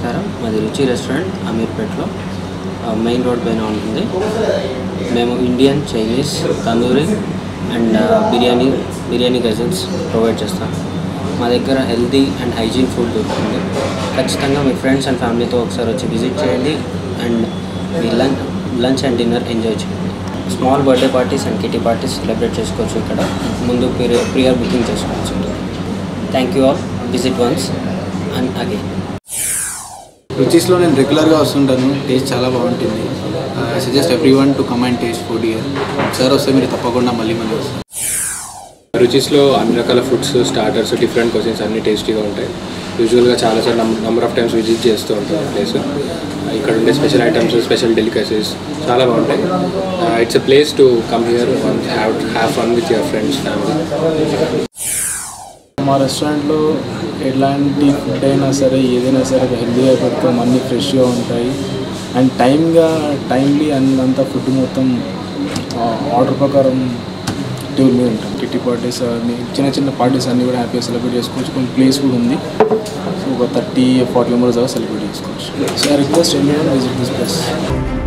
నమస్కారం మాది రుచి రెస్టారెంట్ అమీర్పేట్లో ఆ, మెయిన్ రోడ్ పైన ఉంటుంది మేము ఇండియన్ చైనీస్ తందూరి అండ్ ఆ, బిర్యానీ బిర్యానీ గజల్స్ ప్రొవైడ్ చేస్తాం మా దగ్గర హెల్తీ అండ్ హైజీన్ ఫుడ్ దొరుకుతుంది ఖచ్చితంగా మీ ఫ్రెండ్స్ అండ్ ఫ్యామిలీతో ఒకసారి వచ్చి విజిట్ చేయండి అండ్ మీ lunch lunch and dinner enjoy చేయండి small birthday parties and kitty parties celebrate చేసుకోవచ్చు ఇక్కడ ముందు ప్రియర్ ప్రియర్ బుకింగ్ చేసుకోవచ్చు thank you all visit once and again రుచిస్లో నేను రెగ్యులర్గా వస్తుంటాను టేస్ట్ చాలా బాగుంటుంది suggest every one to come and taste food ఇయర్ ఒకసారి వస్తే మీరు తప్పకుండా మళ్ళీ మళ్ళీ వస్తారు రుచిస్లో అన్ని రకాల ఫుడ్స్ స్టార్టర్స్ డిఫరెంట్ క్వశ్చన్స్ అన్ని టేస్టీగా ఉంటాయి యూజువల్గా చాలాసార్లు నంబర్ ఆఫ్ టైమ్స్ విజిట్ చేస్తూ ఉంటాం ప్లేస్ ఇక్కడ ఉండే స్పెషల్ ఐటమ్స్ స్పెషల్ డెలికసీస్ చాలా బాగుంటాయి it's a place to come here have have fun with your friends family మా రెస్టారెంట్లో ఎలాంటి ఫుడ్ అయినా సరే ఏదైనా సరే హెల్తీగా పెడతాం అన్నీ ఫ్రెష్గా ఉంటాయి అండ్ టైమ్గా టైమ్లీ అంతా ఫుడ్ మొత్తం ఆర్డర్ ప్రకారం టేబుల్ మీద ఉంటాం కిట్టి పార్టీస్ అన్ని చిన్న చిన్న పార్టీస్ అన్నీ కూడా హ్యాపీగా సెలబ్రేట్ చేసుకోవచ్చు కొంచెం ప్లేస్ కూడా ఉంది సో ఒక థర్టీ ఫార్టీ మెంబర్స్ దాకా సెలబ్రేట్ చేసుకోవచ్చు so I request every one visit this place